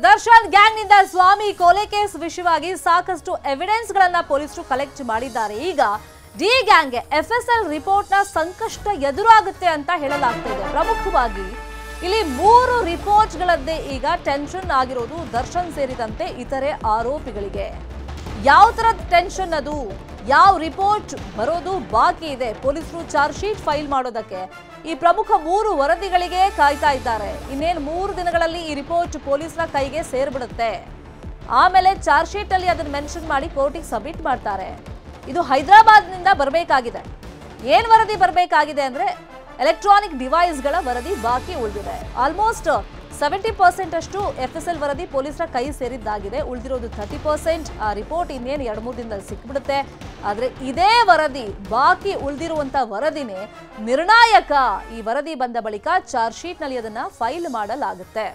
Darshan gang ನಿಂದ ಸ್ವಾಮಿ ಕೊಲೆ case ವಿಷಯವಾಗಿ ಸಾಕಷ್ಟು ಎವಿಡೆನ್ಸ್ ಗಳನ್ನ ಪೊಲೀಸರು ಕಲೆಕ್ಟ್ ಮಾಡಿದ್ದಾರೆ ಈಗ ಡಿ ಗ್ಯಾಂಗ್ಗೆ ಎಫ್ಎಸ್ಎಲ್ ರಿಪೋರ್ಟ್ ನ ಸಂಕಷ್ಟ ಎದುರಾಗುತ್ತೆ ಅಂತ ಹೇಳಲಾಗ್ತಾ ಇದೆ ಪ್ರಮುಖವಾಗಿ ಇಲ್ಲಿ ಮೂರು ರಿಪೋರ್ಟ್ ಗಳದ್ದೇ ಈಗ ಟೆನ್ಷನ್ ಆಗಿರೋದು ದರ್ಶನ್ ಸೇರಿದಂತೆ ಇತರೆ ಆರೋಪಿಗಳಿಗೆ ಯಾವ ತರದ ಟೆನ್ಷನ್ ಅದು ಯಾವ ರಿಪೋರ್ಟ್ ಬರೋದು ಬಾಕಿ ಇದೆ ಪೊಲೀಸರು ಚಾರ್ಜ್ ಶೀಟ್ ಫೈಲ್ ಮಾಡೋದಕ್ಕೆ ಈ ಪ್ರಮುಖ ಮೂರು ವರದಿಗಳಿಗೆ ಕಾಯ್ತಾ ಇದ್ದಾರೆ ಇನ್ನೇನು ಮೂರು ದಿನಗಳಲ್ಲಿ ಈ ರಿಪೋರ್ಟ್ ಪೊಲೀಸರ ಕೈಗೆ ಸೇರ್ಬಿಡುತ್ತೆ ಆಮೇಲೆ ಚಾರ್ಜ್ ಶೀಟ್ ಅಲ್ಲಿ ಅದನ್ನ ಮೆನ್ಷನ್ ಮಾಡಿ ಕೋರ್ಟಿಗೆ ಸಬ್ಮಿಟ್ ಮಾಡ್ತಾರೆ ಇದು ಹೈದರಾಬಾದ್ನಿಂದ ಬರಬೇಕಾಗಿದೆ ಏನ್ ವರದಿ ಬರಬೇಕಾಗಿದೆ ಅಂದ್ರೆ ಎಲೆಕ್ಟ್ರಾನಿಕ್ ಡಿವೈಸ್ಗಳ ವರದಿ ಬಾಕಿ ಉಳಿದಿದೆ ಆಲ್ಮೋಸ್ಟ್ ಸೆವೆಂಟಿ ಪರ್ಸೆಂಟ್ ಅಷ್ಟು ಎಫ್ ಎಸ್ ಎಲ್ ವರದಿ ಪೊಲೀಸರ ಕೈ ಸೇರಿದ್ದಾಗಿದೆ ಉಳಿದಿರೋದು ಥರ್ಟಿ ಪರ್ಸೆಂಟ್ ಆ ರಿಪೋರ್ಟ್ ಇನ್ನೇನು ಎರಡು ಮೂರು ದಿನದಲ್ಲಿ ಸಿಕ್ಬಿಡುತ್ತೆ ಆದರೆ ಇದೇ ವರದಿ ಬಾಕಿ ಉಳಿದಿರುವಂತ ವರದಿನೇ ನಿರ್ಣಾಯಕ ಈ ವರದಿ ಬಂದ ಬಳಿಕ ಚಾರ್ಜ್ ಶೀಟ್ನಲ್ಲಿ ಅದನ್ನ ಫೈಲ್ ಮಾಡಲಾಗುತ್ತೆ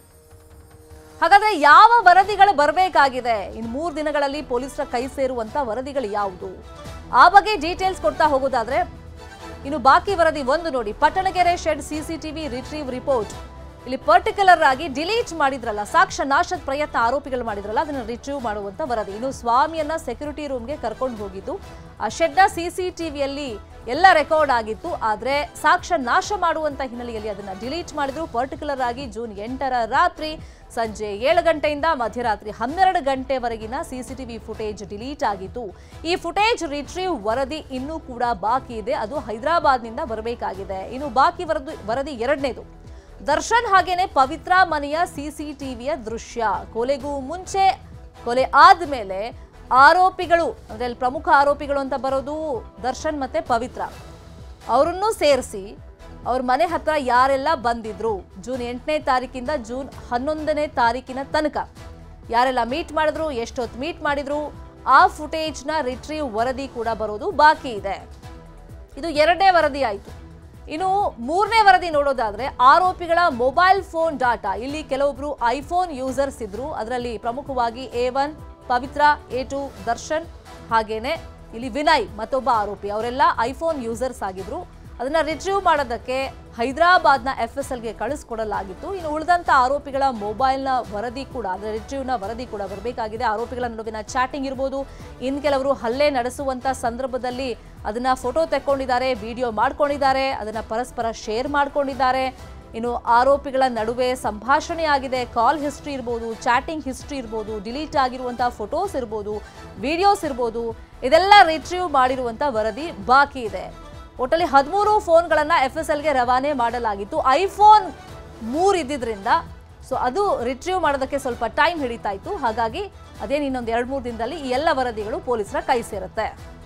ಹಾಗಾದ್ರೆ ಯಾವ ವರದಿಗಳು ಬರಬೇಕಾಗಿದೆ ಇನ್ನು ಮೂರು ದಿನಗಳಲ್ಲಿ ಪೊಲೀಸರ ಕೈ ಸೇರುವಂತ ವರದಿಗಳು ಯಾವುದು ಆ ಬಗ್ಗೆ ಡೀಟೇಲ್ಸ್ ಕೊಡ್ತಾ ಹೋಗೋದಾದ್ರೆ ಇನ್ನು ಬಾಕಿ ವರದಿ ಒಂದು ನೋಡಿ Pattanagere shed CCTV retrieve report ಇಲ್ಲಿ ಪರ್ಟಿಕ್ಯುಲರ್ ಆಗಿ ಡಿಲೀಟ್ ಮಾಡಿದ್ರಲ್ಲ ಸಾಕ್ಷ್ಯ ನಾಶದ ಪ್ರಯತ್ನ ಆರೋಪಿಗಳು ಮಾಡಿದ್ರಲ್ಲ ಅದನ್ನ ರಿಟ್ರೀವ್ ಮಾಡುವಂತ ವರದಿ ಇನ್ನು ಸ್ವಾಮಿಯನ್ನ ಸೆಕ್ಯೂರಿಟಿ ರೂಮ್ಗೆ ಕರ್ಕೊಂಡು ಹೋಗಿದ್ದು ಆ ಶೆಡ್ನ ಸಿಸಿಟಿವಿಯಲ್ಲಿ ಎಲ್ಲ ರೆಕಾರ್ಡ್ ಆಗಿತ್ತು ಆದ್ರೆ ಸಾಕ್ಷ್ಯ ನಾಶ ಮಾಡುವಂತ ಹಿನ್ನೆಲೆಯಲ್ಲಿ ಅದನ್ನ ಡಿಲೀಟ್ ಮಾಡಿದ್ರು ಪರ್ಟಿಕ್ಯುಲರ್ ಆಗಿ ಜೂನ್ ಎಂಟರ ರಾತ್ರಿ ಸಂಜೆ ಏಳು ಗಂಟೆಯಿಂದ ಮಧ್ಯರಾತ್ರಿ ಹನ್ನೆರಡು ಗಂಟೆವರೆಗಿನ ಸಿಸಿಟಿವಿ ಫುಟೇಜ್ ಡಿಲೀಟ್ ಆಗಿತ್ತು ಈ ಫುಟೇಜ್ ರಿಟ್ರೀವ್ ವರದಿ ಇನ್ನೂ ಕೂಡ ಬಾಕಿ ಇದೆ ಅದು ಹೈದರಾಬಾದ್ನಿಂದ ಬರಬೇಕಾಗಿದೆ ಇನ್ನು ಬಾಕಿ ವರದಿ ವರದಿ ಎರಡನೇದು ದರ್ಶನ್ ಹಾಗೇನೆ ಪವಿತ್ರ ಮನೆಯ ಸಿಸಿಟಿವಿಯ ದೃಶ್ಯ ಕೊಲೆಗೂ ಮುಂಚೆ ಕೊಲೆ ಆದ್ಮೇಲೆ ಆರೋಪಿಗಳು ಅಂದ್ರೆ ಅಲ್ಲಿ ಪ್ರಮುಖ ಆರೋಪಿಗಳು ಅಂತ ಬರೋದು ದರ್ಶನ್ ಮತ್ತೆ ಪವಿತ್ರ ಅವರನ್ನು ಸೇರಿಸಿ ಅವ್ರ ಮನೆ ಹತ್ರ ಯಾರೆಲ್ಲ ಬಂದಿದ್ರು ಜೂನ್ ಎಂಟನೇ ತಾರೀಕಿಂದ ಜೂನ್ ಹನ್ನೊಂದನೇ ತಾರೀಕಿನ ತನಕ ಯಾರೆಲ್ಲ ಮೀಟ್ ಮಾಡಿದ್ರು ಎಷ್ಟೊತ್ತು ಮೀಟ್ ಮಾಡಿದ್ರು ಆ ಫುಟೇಜ್ನ ರಿಟ್ರೀವ್ ವರದಿ ಕೂಡ ಬರೋದು ಬಾಕಿ ಇದೆ ಇದು ಎರಡನೇ ವರದಿ ಆಯಿತು ಇನ್ನು ಮೂರನೇ ವರದಿ ನೋಡೋದಾದ್ರೆ ಆರೋಪಿಗಳ ಮೊಬೈಲ್ ಫೋನ್ ಡಾಟಾ ಇಲ್ಲಿ ಕೆಲವೊಬ್ರು ಐಫೋನ್ ಯೂಸರ್ಸ್ ಇದ್ರು ಅದರಲ್ಲಿ ಪ್ರಮುಖವಾಗಿ A one Pavithra A two Darshan ಹಾಗೇನೆ ಇಲ್ಲಿ ವಿನಯ್ ಮತ್ತೊಬ್ಬ ಆರೋಪಿ ಅವರೆಲ್ಲ ಐಫೋನ್ ಯೂಸರ್ಸ್ ಆಗಿದ್ರು ಅದನ್ನ ರಿಟ್ರೀವ್ ಮಾಡೋದಕ್ಕೆ ಹೈದರಾಬಾದ್ನ ಎಫ್ ಎಸ್ ಎಲ್ಗೆ ಕಳಿಸ್ಕೊಡಲಾಗಿತ್ತು ಇನ್ನು ಉಳಿದಂತ ಆರೋಪಿಗಳ ಮೊಬೈಲ್ನ ವರದಿ ಕೂಡ ಅಂದ್ರೆ ರಿಟ್ರೀವ್ನ ವರದಿ ಕೂಡ ಬರಬೇಕಾಗಿದೆ ಆರೋಪಿಗಳ ನಡುವಿನ ಚಾಟಿಂಗ್ ಇರ್ಬೋದು ಇನ್ ಕೆಲವರು ಹಲ್ಲೆ ನಡೆಸುವಂತ ಸಂದರ್ಭದಲ್ಲಿ ಅದನ್ನ ಫೋಟೋ ತೆಕ್ಕೊಂಡಿದ್ದಾರೆ ವಿಡಿಯೋ ಮಾಡ್ಕೊಂಡಿದ್ದಾರೆ ಅದನ್ನ ಪರಸ್ಪರ ಶೇರ್ ಮಾಡ್ಕೊಂಡಿದ್ದಾರೆ ಇನ್ನು ಆರೋಪಿಗಳ ನಡುವೆ ಸಂಭಾಷಣೆ ಆಗಿದೆ ಕಾಲ್ ಹಿಸ್ಟ್ರಿ ಇರ್ಬೋದು ಚಾಟಿಂಗ್ ಹಿಸ್ಟ್ರಿ ಇರ್ಬೋದು ಡಿಲೀಟ್ ಆಗಿರುವಂತಹ ಫೋಟೋಸ್ ಇರ್ಬೋದು ವಿಡಿಯೋಸ್ ಇರ್ಬೋದು ಇದೆಲ್ಲ ರಿಟ್ರೀವ್ ಮಾಡಿರುವಂತ ವರದಿ ಬಾಕಿ ಇದೆ ಒಟ್ಟಲ್ಲಿ ಹದಿಮೂರು ಫೋನ್ಗಳನ್ನು ಎಫ್ ಎಸ್ ಎಲ್ಗೆ ರವಾನೆ ಮಾಡಲಾಗಿತ್ತು ಐಫೋನ್ ಮೂರು ಇದ್ದಿದ್ರಿಂದ ಸೊ ಅದು ರಿಟ್ರೀವ್ ಮಾಡೋದಕ್ಕೆ ಸ್ವಲ್ಪ ಟೈಮ್ ಹಿಡಿತಾ ಇತ್ತು ಹಾಗಾಗಿ ಅದೇನು ಇನ್ನೊಂದು ಎರಡು ಮೂರು ದಿನದಲ್ಲಿ ಈ ಎಲ್ಲ ವರದಿಗಳು ಪೊಲೀಸರ ಕೈ ಸೇರುತ್ತೆ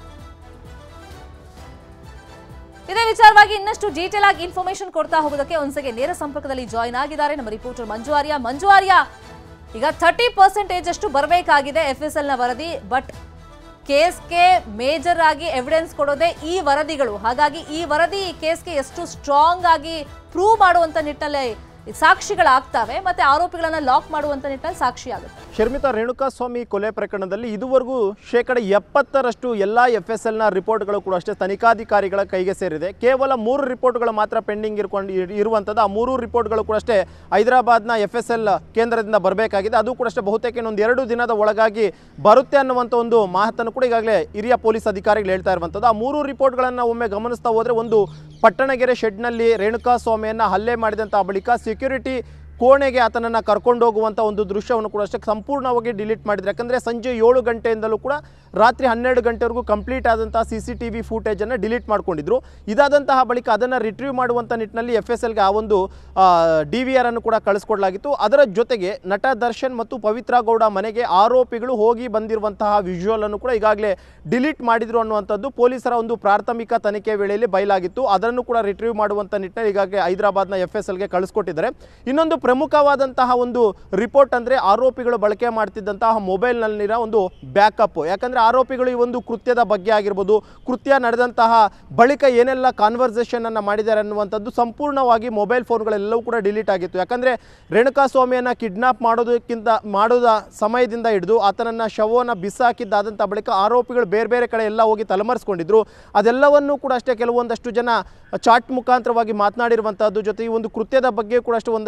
ಇದೇ ವಿಚಾರವಾಗಿ ಇನ್ನಷ್ಟು ಡೀಟೇಲ್ ಆಗಿ ಇನ್ಫಾರ್ಮೇಶನ್ ಕೊಡ್ತಾ ಹೋಗೋದಕ್ಕೆ ಒಂದ್ಸಗೆ ನೇರ ಸಂಪರ್ಕದಲ್ಲಿ ಜಾಯ್ನ್ ಆಗಿದ್ದಾರೆ ನಮ್ಮ ರಿಪೋರ್ಟರ್ ಮಂಜು ಆರ್ಯ ಮಂಜು ಆರ್ಯ ಈಗ ಥರ್ಟಿ ಪರ್ಸೆಂಟೇಜ್ ಅಷ್ಟು ಬರಬೇಕಾಗಿದೆ ಎಫ್ ಎಸ್ ಎಲ್ ನ ವರದಿ ಬಟ್ ಕೇಸ್ಗೆ ಮೇಜರ್ ಆಗಿ ಎವಿಡೆನ್ಸ್ ಕೊಡೋದೇ ಈ ವರದಿಗಳು ಹಾಗಾಗಿ ಈ ವರದಿ ಈ ಕೇಸ್ಗೆ ಎಷ್ಟು ಸ್ಟ್ರಾಂಗ್ ಆಗಿ ಪ್ರೂವ್ ಮಾಡುವಂತ ನಿಟ್ಟಲ್ಲಿ ಸಾಕ್ಷಿಗಳಾಗ್ತವೆ ಮತ್ತೆ ಆರೋಪಿಗಳನ್ನ ಲಾಕ್ ಮಾಡುವಂತ ನಿಟ್ಟಲ್ಲಿ ಸಾಕ್ಷಿ ಆಗುತ್ತೆ ಶರ್ಮಿತಾ ರೇಣುಕಾಸ್ವಾಮಿ ಕೊಲೆ ಪ್ರಕರಣದಲ್ಲಿ ಇದುವರೆಗೂ ಶೇಕಡ ಎಪ್ಪತ್ತರಷ್ಟು ಎಲ್ಲ ಎಫ್ ಎಸ್ ಎಲ್ನ ರಿಪೋರ್ಟ್ಗಳು ಕೂಡ ಅಷ್ಟೇ ತನಿಖಾಧಿಕಾರಿಗಳ ಕೈಗೆ ಸೇರಿದೆ ಕೇವಲ ಮೂರು ರಿಪೋರ್ಟ್ಗಳು ಮಾತ್ರ ಪೆಂಡಿಂಗ್ ಇರ್ಕೊಂಡು ಇರ್- ಇರುವಂಥದ್ದು ಆ ಮೂರು ರಿಪೋರ್ಟ್ಗಳು ಕೂಡ ಅಷ್ಟೇ ಹೈದರಾಬಾದ್ನ ಎಫ್ ಎಸ್ ಎಲ್ ಕೇಂದ್ರದಿಂದ ಬರಬೇಕಾಗಿದೆ ಅದು ಕೂಡ ಅಷ್ಟೇ ಬಹುತೇಕ ಇನ್ನೊಂದು ಎರಡು ದಿನದ ಒಳಗಾಗಿ ಬರುತ್ತೆ ಅನ್ನುವಂಥ ಒಂದು ಮಾತನ್ನು ಕೂಡ ಈಗಾಗಲೇ ಹಿರಿಯ ಪೊಲೀಸ್ ಅಧಿಕಾರಿಗಳು ಹೇಳ್ತಾ ಇರುವಂಥದ್ದು ಆ ಮೂರು ರಿಪೋರ್ಟ್ಗಳನ್ನು ಒಮ್ಮೆ ಗಮನಿಸ್ತಾ ಹೋದರೆ ಒಂದು ಪಟ್ಟಣಗೆರೆ ಶೆಡ್ನಲ್ಲಿ ರೇಣುಕಾಸ್ವಾಮಿಯನ್ನು ಹಲ್ಲೆ ಮಾಡಿದಂಥ ಬಳಿಕ ಸೆಕ್ಯೂರಿಟಿ ಕೋಣೆಗೆ ಆತನನ್ನು ಕರ್ಕೊಂಡು ಹೋಗುವಂಥ ಒಂದು ದೃಶ್ಯವನ್ನು ಕೂಡ ಅಷ್ಟೇ ಸಂಪೂರ್ಣವಾಗಿ ಡಿಲೀಟ್ ಮಾಡಿದ್ರು ಯಾಕಂದರೆ ಸಂಜೆ ಏಳು ಗಂಟೆಯಿಂದಲೂ ಕೂಡ ರಾತ್ರಿ ಹನ್ನೆರಡು ಗಂಟೆವರೆಗೂ ಕಂಪ್ಲೀಟ್ ಆದಂತಹ ಸಿ ಸಿ ಟಿ ವಿ ಫೂಟೇಜನ್ನು ಡಿಲೀಟ್ ಮಾಡ್ಕೊಂಡಿದ್ರು ಇದಾದಂತಹ ಬಳಿಕ ಅದನ್ನು ರಿಟ್ರೀವ್ ಮಾಡುವಂಥ ನಿಟ್ಟಿನಲ್ಲಿ ಎಫ್ ಎಸ್ ಎಲ್ಗೆ ಆ ಒಂದು ಡಿ ವಿ ಆರ್ ಅನ್ನು ಕೂಡ ಕಳಿಸ್ಕೊಡ್ಲಾಗಿತ್ತು ಅದರ ಜೊತೆಗೆ ನಟ ದರ್ಶನ್ ಮತ್ತು ಪವಿತ್ರ ಗೌಡ ಮನೆಗೆ ಆರೋಪಿಗಳು ಹೋಗಿ ಬಂದಿರುವಂತಹ ವಿಜುವಲ್ ಅನ್ನು ಕೂಡ ಈಗಾಗಲೇ ಡಿಲೀಟ್ ಮಾಡಿದ್ರು ಅನ್ನುವಂಥದ್ದು ಪೊಲೀಸರ ಒಂದು ಪ್ರಾಥಮಿಕ ತನಿಖೆ ವೇಳೆಯಲ್ಲಿ ಬಯಲಾಗಿತ್ತು ಅದನ್ನು ಕೂಡ ರಿಟ್ರೀವ್ ಮಾಡುವಂಥ ನಿಟ್ಟಿನಲ್ಲಿ ಈಗಾಗಲೇ ಹೈದರಾಬಾದ್ನ ಎಫ್ ಎಸ್ ಎಲ್ಗೆ ಕಳಿಸ್ಕೊಟ್ಟಿದ್ದಾರೆ ಇನ್ನೊಂದು ಪ್ರಮುಖವಾದಂತಹ ಒಂದು ರಿಪೋರ್ಟ್ ಅಂದರೆ ಆರೋಪಿಗಳು ಬಳಕೆ ಮಾಡ್ತಿದ್ದಂತಹ ಮೊಬೈಲ್ನಲ್ಲಿನ ಒಂದು ಬ್ಯಾಕಪ್ ಯಾಕಂದರೆ ಆರೋಪಿಗಳು ಈ ಒಂದು ಕೃತ್ಯದ ಬಗ್ಗೆ ಆಗಿರ್ಬೋದು ಕೃತ್ಯ ನಡೆದಂತಹ ಬಳಿಕ ಏನೆಲ್ಲ ಕಾನ್ವರ್ಸೇಷನ್ ಅನ್ನು ಮಾಡಿದ್ದಾರೆ ಅನ್ನುವಂಥದ್ದು ಸಂಪೂರ್ಣವಾಗಿ ಮೊಬೈಲ್ ಫೋನ್ಗಳೆಲ್ಲವೂ ಕೂಡ ಡಿಲೀಟ್ ಆಗಿತ್ತು ಯಾಕಂದರೆ ರೇಣುಕಾಸ್ವಾಮಿಯನ್ನು ಕಿಡ್ನಾಪ್ ಮಾಡೋದಕ್ಕಿಂತ ಮಾಡೋದ ಸಮಯದಿಂದ ಹಿಡಿದು ಆತನನ್ನು ಶವವನ್ನು ಬಿಸಾಕಿದ್ದಾದಂಥ ಬಳಿಕ ಆರೋಪಿಗಳು ಬೇರೆ ಬೇರೆ ಕಡೆ ಎಲ್ಲ ಹೋಗಿ ತಲೆಮರೆಸ್ಕೊಂಡಿದ್ರು ಅದೆಲ್ಲವನ್ನೂ ಕೂಡ ಅಷ್ಟೇ ಕೆಲವೊಂದಷ್ಟು ಜನ ಚಾಟ್ ಮುಖಾಂತರವಾಗಿ ಮಾತನಾಡಿರುವಂಥದ್ದು ಜೊತೆ ಈ ಒಂದು ಕೃತ್ಯದ ಬಗ್ಗೆ ಕೂಡ ಅಷ್ಟು ಒಂದಷ್ಟು ಜನ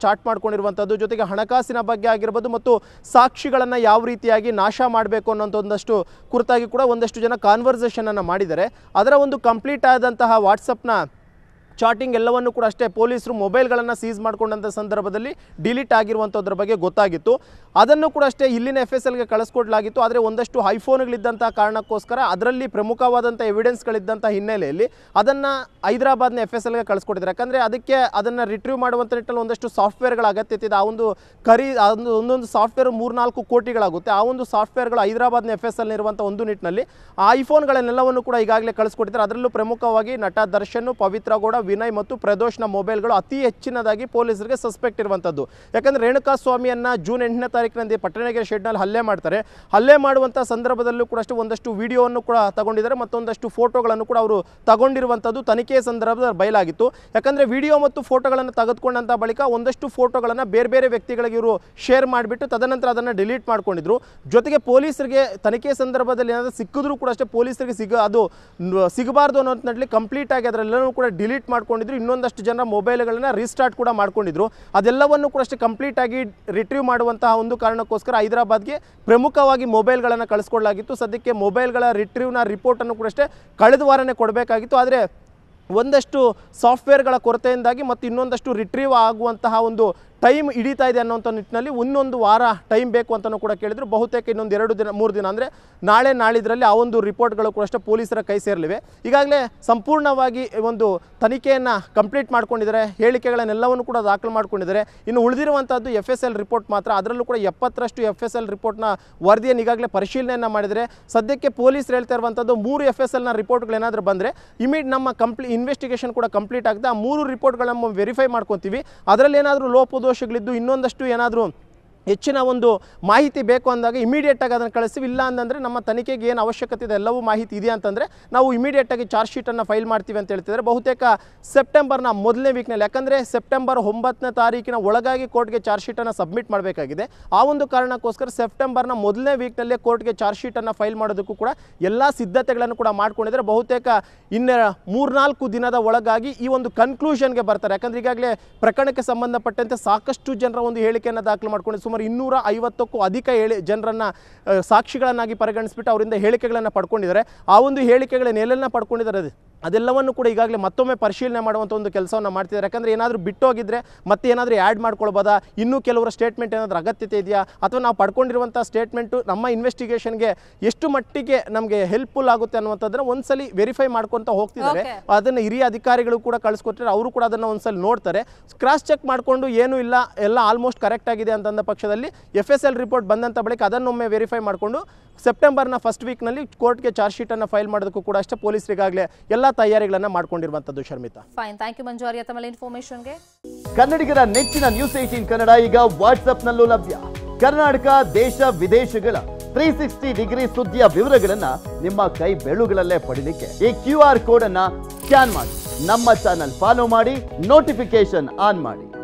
ಚಾಟ್ ಮಾಡ್ಕೊಂಡಿರುವಂಥದ್ದು ಜೊತೆಗೆ ಹಣಕಾಸಿನ ಬಗ್ಗೆ ಆಗಿರ್ಬೋದು ಮತ್ತು ಸಾಕ್ಷಿಗಳನ್ನು ಯಾವ ರೀತಿಯಾಗಿ ನಾಶ ಮಾಡಬೇಕು ಅನ್ನೋಂಥ ಒಂದಷ್ಟು ಕುರಿತಾಗಿ ಕೂಡ ಒಂದಷ್ಟು ಜನ ಕಾನ್ವರ್ಸೇಷನನ್ನು ಮಾಡಿದ್ದಾರೆ ಅದರ ಒಂದು ಕಂಪ್ಲೀಟ್ ಆದಂತಹ ವಾಟ್ಸಪ್ನ ಚಾಟಿಂಗ್ ಎಲ್ಲವನ್ನು ಕೂಡ ಅಷ್ಟೇ ಪೊಲೀಸರು ಮೊಬೈಲ್ಗಳನ್ನು ಸೀಸ್ ಮಾಡ್ಕೊಂಡಂಥ ಸಂದರ್ಭದಲ್ಲಿ ಡಿಲೀಟ್ ಆಗಿರುವಂಥದ್ರ ಬಗ್ಗೆ ಗೊತ್ತಾಗಿತ್ತು ಅದನ್ನು ಕೂಡ ಅಷ್ಟೇ ಇಲ್ಲಿನ ಎಫ್ ಎಸ್ ಎಲ್ಗೆ ಕಳಿಸ್ಕೊಡ್ಲಾಗಿತ್ತು ಆದರೆ ಒಂದಷ್ಟು ಐಫೋನ್ಗಳಿದ್ದಂಥ ಕಾರಣಕ್ಕೋಸ್ಕರ ಅದರಲ್ಲಿ ಪ್ರಮುಖವಾದಂಥ ಎವಿಡೆನ್ಸ್ಗಳಿದ್ದಂಥ ಹಿನ್ನೆಲೆಯಲ್ಲಿ ಅದನ್ನು ಹೈದರಾಬಾದ್ನ ಎಫ್ ಎಸ್ ಎಲ್ಗೆ ಕಳಿಸ್ಕೊಟ್ಟಿದ್ದಾರೆ ಯಾಕಂದರೆ ಅದಕ್ಕೆ ಅದನ್ನು ರಿಟ್ರೀವ್ ಮಾಡುವಂಥ ನಿಟ್ಟಲ್ಲಿ ಒಂದಷ್ಟು ಸಾಫ್ಟ್ವೇರ್ಗಳ ಅಗತ್ಯತೆ ಇದೆ ಆ ಒಂದು ಕರಿ ಆ ಒಂದು ಒಂದೊಂದು ಸಾಫ್ಟ್ವೇರ್ ಮೂರ್ನಾಲ್ಕು ಕೋಟಿಗಳಾಗುತ್ತೆ ಆ ಒಂದು ಸಾಫ್ಟ್ವೇರ್ಗಳು ಹೈದರಾಬಾದ್ನ ಎಫ್ ಎಸ್ ಎಲ್ ಇರುವಂಥ ಒಂದು ನಿಟ್ಟಿನಲ್ಲಿ ಆ ಐಫೋನ್ಗಳನ್ನೆಲ್ಲವನ್ನು ಕೂಡ ಈಗಾಗಲೇ ಕಳಿಸ್ಕೊಟ್ಟಿದ್ದಾರೆ ಅದರಲ್ಲೂ ಪ್ರಮುಖವಾಗಿ ನಟ ದರ್ಶನ್ ಪವಿತ್ರ ಗೌಡ ವಿನಯ್ ಮತ್ತು ಪ್ರದೋಷ್ನ ಮೊಬೈಲ್ಗಳು ಅತಿ ಹೆಚ್ಚಿನದಾಗಿ ಪೊಲೀಸರಿಗೆ ಸಸ್ಪೆಕ್ಟ್ ಇರುವಂಥದ್ದು ಯಾಕಂದರೆ ರೇಣುಕಾ ಸ್ವಾಮಿಯನ್ನ ಜೂನ್ ಎಂಟನೇ ತಾರೀಕಿನಂದು ಪಟ್ಟಣಗೆರೆ ಶೆಡ್ನಲ್ಲಿ ಹಲ್ಲೆ ಮಾಡ್ತಾರೆ ಹಲ್ಲೆ ಮಾಡುವಂಥ ಸಂದರ್ಭದಲ್ಲೂ ಕೂಡ ಅಷ್ಟು ಒಂದಷ್ಟು ವಿಡಿಯೋವನ್ನು ಕೂಡ ತಗೊಂಡಿದ್ದಾರೆ ಮತ್ತೊಂದಷ್ಟು ಫೋಟೋಗಳನ್ನು ಕೂಡ ಅವರು ತಗೊಂಡಿರುವಂಥದ್ದು ತನಿಖೆಯ ಸಂದರ್ಭದಲ್ಲಿ ಬಯಲಾಗಿತ್ತು ಯಾಕಂದರೆ ವಿಡಿಯೋ ಮತ್ತು ಫೋಟೋಗಳನ್ನು ತೆಗೆದುಕೊಂಡಂಥ ಬಳಿಕ ಒಂದಷ್ಟು ಫೋಟೋಗಳನ್ನು ಬೇರೆ ಬೇರೆ ವ್ಯಕ್ತಿಗಳಿಗೆ ಇವರು ಶೇರ್ ಮಾಡಿಬಿಟ್ಟು ತದನಂತರ ಅದನ್ನು ಡಿಲೀಟ್ ಮಾಡ್ಕೊಂಡಿದ್ರು ಜೊತೆಗೆ ಪೊಲೀಸರಿಗೆ ತನಿಖೆ ಸಂದರ್ಭದಲ್ಲಿ ಏನಾದರೂ ಸಿಕ್ಕಿದ್ರೂ ಕೂಡ ಅಷ್ಟೇ ಪೊಲೀಸರಿಗೆ ಸಿಗ ಅದು ನ- ಸಿಗಬಾರ್ದು ಅನ್ನೋ ನಿಟ್ಟಿನಲ್ಲಿ ಕಂಪ್ಲೀಟ್ ಆಗಿ ಅದರೆಲ್ಲನೂ ಕೂಡ ಡಿಲೀಟ್ ಮಾಡ್ಕೊಂಡಿದ್ರು ಇನ್ನೊಂದಷ್ಟು ಜನ ಮೊಬೈಲ್ಗಳನ್ನ ರೀಸ್ಟಾರ್ಟ್ ಕೂಡ ಮಾಡ್ಕೊಂಡಿದ್ರು ಅದೆಲ್ಲವನ್ನು ಕೂಡ ಅಷ್ಟೇ ಕಂಪ್ಲೀಟ್ ಆಗಿ ರಿಟ್ರೀವ್ ಮಾಡುವಂತಹ ಒಂದು ಕಾರಣಕ್ಕೋಸ್ಕರ ಹೈದರಾಬಾದ್ಗೆ ಪ್ರಮುಖವಾಗಿ ಮೊಬೈಲ್ಗಳನ್ನು ಕಳಿಸ್ಕೊಡ್ಲಾಗಿತ್ತು ಸದ್ಯಕ್ಕೆ ಮೊಬೈಲ್ಗಳ ರಿಟ್ರೀವ್ನ ರಿಪೋರ್ಟನ್ನು ಕೂಡ ಅಷ್ಟೇ ಕಳೆದ ವಾರನೇ ಕೊಡಬೇಕಾಗಿತ್ತು ಆದರೆ ಒಂದಷ್ಟು ಸಾಫ್ಟ್ವೇರ್ಗಳ ಕೊರತೆಯಿಂದಾಗಿ ಮತ್ತು ಇನ್ನೊಂದಷ್ಟು ರಿಟ್ರೀವ್ ಆಗುವಂತಹ ಒಂದು ಟೈಮ್ ಹಿಡಿತಾ ಇದೆ ಅನ್ನೋಂಥ ನಿಟ್ಟಿನಲ್ಲಿ ಇನ್ನೊಂದು ವಾರ ಟೈಮ್ ಬೇಕು ಅಂತಲೂ ಕೂಡ ಕೇಳಿದ್ರು ಬಹುತೇಕ ಇನ್ನೊಂದು ಎರಡು ದಿನ ಮೂರು ದಿನ ಅಂದರೆ ನಾಳೆ ನಾಳಿದ್ರಲ್ಲಿ ಆ ಒಂದು ರಿಪೋರ್ಟ್ಗಳು ಕೂಡ ಅಷ್ಟೇ ಪೊಲೀಸರ ಕೈ ಸೇರಲಿವೆ ಈಗಾಗಲೇ ಸಂಪೂರ್ಣವಾಗಿ ಒಂದು ತನಿಖೆಯನ್ನು ಕಂಪ್ಲೀಟ್ ಮಾಡ್ಕೊಂಡಿದ್ದಾರೆ ಹೇಳಿಕೆಗಳನ್ನೆಲ್ಲವನ್ನು ಕೂಡ ದಾಖಲು ಮಾಡ್ಕೊಂಡಿದ್ದಾರೆ ಇನ್ನು ಉಳಿದಿರುವಂಥದ್ದು ಎಫ್ ಎಸ್ ಎಲ್ ರಿಪೋರ್ಟ್ ಮಾತ್ರ ಅದರಲ್ಲೂ ಕೂಡ ಎಪ್ಪತ್ತರಷ್ಟು ಎಫ್ ಎಸ್ ಎಲ್ ರಿಪೋರ್ಟ್ನ ವರದಿಯನ್ನು ಈಗಾಗಲೇ ಪರಿಶೀಲನೆಯನ್ನು ಮಾಡಿದರೆ ಸದ್ಯಕ್ಕೆ ಪೊಲೀಸರು ಹೇಳ್ತಾ ಇರುವಂಥದ್ದು ಮೂರು ಎಫ್ ಎಸ್ ಎಲ್ನ ರಿಪೋರ್ಟ್ಗಳೇನಾದರೂ ಬಂದರೆ ಇಮಿಡ್ ನಮ್ಮ ಕಂಪ್ಲೀ ಇನ್ವೆಸ್ಟಿಗೇಷನ್ ಕೂಡ ಕಂಪ್ಲೀಟ್ ಆಗುತ್ತೆ ಆ ಮೂರು ರಿಪೋರ್ಟ್ಗಳನ್ನ ವೆರಿಫೈ ಮಾಡ್ಕೊತೀವಿ ಅದರಲ್ಲಿ ಏನಾದರೂ ಲೋಪದೋಷಗಳಿದ್ದು ಇನ್ನೊಂದಷ್ಟು ಏನಾದರೂ ಹೆಚ್ಚಿನ ಒಂದು ಮಾಹಿತಿ ಬೇಕು ಅಂದಾಗ ಇಮಿಡಿಯೇಟಾಗಿ ಅದನ್ನು ಕಳಿಸ್ತೀವಿ ಇಲ್ಲ ಅಂತಂದರೆ ನಮ್ಮ ತನಿಖೆಗೆ ಏನು ಅವಶ್ಯಕತೆ ಇದೆ ಎಲ್ಲವೂ ಮಾಹಿತಿ ಇದೆ ಅಂತಂದರೆ ನಾವು ಇಮಿಡಿಯೇಟಾಗಿ ಚಾರ್ಜ್ ಶೀಟನ್ನು ಫೈಲ್ ಮಾಡ್ತೀವಿ ಅಂತ ಹೇಳ್ತಿದ್ದಾರೆ ಬಹುತೇಕ ಸೆಪ್ಟೆಂಬರ್ನ ಮೊದಲನೇ ವೀಕ್ನಲ್ಲಿ ಯಾಕಂದರೆ ಸೆಪ್ಟೆಂಬರ್ ಒಂಬತ್ತನೇ ತಾರೀಕಿನ ಒಳಗಾಗಿ ಕೋರ್ಟ್ಗೆ ಚಾರ್ಜ್ ಶೀಟನ್ನು ಸಬ್ಮಿಟ್ ಮಾಡಬೇಕಾಗಿದೆ ಆ ಒಂದು ಕಾರಣಕ್ಕೋಸ್ಕರ ಸೆಪ್ಟೆಂಬರ್ನ ಮೊದಲನೇ ವೀಕ್ನಲ್ಲೇ ಕೋರ್ಟ್ಗೆ ಚಾರ್ಜ್ ಶೀಟನ್ನು ಫೈಲ್ ಮಾಡೋದಕ್ಕೂ ಕೂಡ ಎಲ್ಲ ಸಿದ್ಧತೆಗಳನ್ನು ಕೂಡ ಮಾಡ್ಕೊಂಡಿದ್ದಾರೆ ಬಹುತೇಕ ಇನ್ನು ಮೂರ್ನಾಲ್ಕು ದಿನದ ಒಳಗಾಗಿ ಈ ಒಂದು ಕನ್ಕ್ಲೂಷನ್ಗೆ ಬರ್ತಾರೆ ಯಾಕಂದ್ರೆ ಈಗಾಗಲೇ ಪ್ರಕರಣಕ್ಕೆ ಸಂಬಂಧಪಟ್ಟಂತೆ ಸಾಕಷ್ಟು ಜನರ ಒಂದು ಹೇಳಿಕೆಯನ್ನು ದಾಖಲು ಮಾಡ್ಕೊಂಡು ಸುಮಾರು ಇನ್ನೂರ ಐವತ್ತಕ್ಕೂ ಅಧಿಕ ಹೇಳಿ ಜನರನ್ನು ಸಾಕ್ಷಿಗಳನ್ನಾಗಿ ಪರಿಗಣಿಸ್ಬಿಟ್ಟು ಅವರಿಂದ ಹೇಳಿಕೆಗಳನ್ನು ಪಡ್ಕೊಂಡಿದ್ದಾರೆ ಆ ಒಂದು ಹೇಳಿಕೆಗಳನ್ನ ಎಲ್ಲೆಲ್ಲ ಪಡ್ಕೊಂಡಿದ್ದಾರೆ ಅದು ಅದೆಲ್ಲವನ್ನು ಕೂಡ ಈಗಾಗಲೇ ಮತ್ತೊಮ್ಮೆ ಪರಿಶೀಲನೆ ಮಾಡುವಂಥ ಒಂದು ಕೆಲಸವನ್ನು ಮಾಡ್ತಿದ್ದಾರೆ ಯಾಕಂದರೆ ಏನಾದರೂ ಬಿಟ್ಟೋಗಿದ್ರೆ ಮತ್ತೆ ಏನಾದರೂ ಆ್ಯಡ್ ಮಾಡ್ಕೊಳ್ಬೋದಾ ಇನ್ನೂ ಕೆಲವರ ಸ್ಟೇಟ್ಮೆಂಟ್ ಏನಾದರೂ ಅಗತ್ಯತೆ ಇದೆಯಾ ಅಥವಾ ನಾವು ಪಡ್ಕೊಂಡಿರುವಂಥ ಸ್ಟೇಟ್ಮೆಂಟು ನಮ್ಮ ಇನ್ವೆಸ್ಟಿಗೇಷನ್ಗೆ ಎಷ್ಟು ಮಟ್ಟಿಗೆ ನಮಗೆ ಹೆಲ್ಪ್ಫುಲ್ ಆಗುತ್ತೆ ಅನ್ನುವಂಥದ್ದನ್ನು ಒಂದ್ಸಲಿ ವೆರಿಫೈ ಮಾಡ್ಕೊತ ಹೋಗ್ತಿದ್ದಾರೆ Okay. ಅದನ್ನು ಹಿರಿಯ ಅಧಿಕಾರಿಗಳು ಕೂಡ ಕಳಿಸ್ಕೊಟ್ರೆ ಅವರು ಕೂಡ ಅದನ್ನು ಒಂದ್ಸಲ ನೋಡ್ತಾರೆ ಕ್ರಾಸ್ ಚೆಕ್ ಮಾಡಿಕೊಂಡು ಏನೂ ಇಲ್ಲ ಎಲ್ಲ ಆಲ್ಮೋಸ್ಟ್ ಕರೆಕ್ಟ್ ಆಗಿದೆ ಅಂತಂದ ಪಕ್ಷದಲ್ಲಿ ಎಫ್ ಎಸ್ ಎಲ್ ರಿಪೋರ್ಟ್ ಬಂದಂಥ ಬಳಿಕ ಅದನ್ನೊಮ್ಮೆ ವೆರಿಫೈ ಮಾಡಿಕೊಂಡು ಸೆಪ್ಟೆಂಬರ್ನ ಫಸ್ಟ್ ವೀಕ್ನಲ್ಲಿ ಕೋರ್ಟ್ಗೆ ಚಾರ್ಜ್ ಶೀಟನ್ನು ಫೈಲ್ ಮಾಡೋದಕ್ಕೂ ಕೂಡ ಅಷ್ಟೇ ಪೊಲೀಸರಿಗಾಗಲೇ ಎಲ್ಲ ತಯಾರಿಗಳನ್ನು ಮಾಡ್ಕೊಂಡಿರುವಂಥದ್ದು ಶರ್ಮಿತಾ ಫೈನ್ ಥ್ಯಾಂಕ್ ಯು ಮಂಜುವಾರಿಯ ತಮ್ಮ ಇನ್ಫಾರ್ಮೇಶನ್ಗೆ ಕನ್ನಡಿಗರ ನೆಚ್ಚಿನ ನ್ಯೂಸ್ ಏಟೀನ್ ಕನ್ನಡ ಈಗ ವಾಟ್ಸ್ಆಪ್ನಲ್ಲೂ ಲಭ್ಯ ಕರ್ನಾಟಕ ದೇಶ ವಿದೇಶಗಳ ತ್ರೀ ಸಿಕ್ಸ್ಟಿ ಡಿಗ್ರಿ ಸುದ್ದಿಯ ವಿವರಗಳನ್ನ ನಿಮ್ಮ ಕೈ ಬೆಳುಗಳಲ್ಲೇ ಪಡಿಲಿಕ್ಕೆ ಈ ಕ್ಯೂ ಆರ್ ಕೋಡ್ ಅನ್ನ ಸ್ಕ್ಯಾನ್ ಮಾಡಿ ನಮ್ಮ ಚಾನಲ್ ಫಾಲೋ ಮಾಡಿ ನೋಟಿಫಿಕೇಶನ್ ಆನ್ ಮಾಡಿ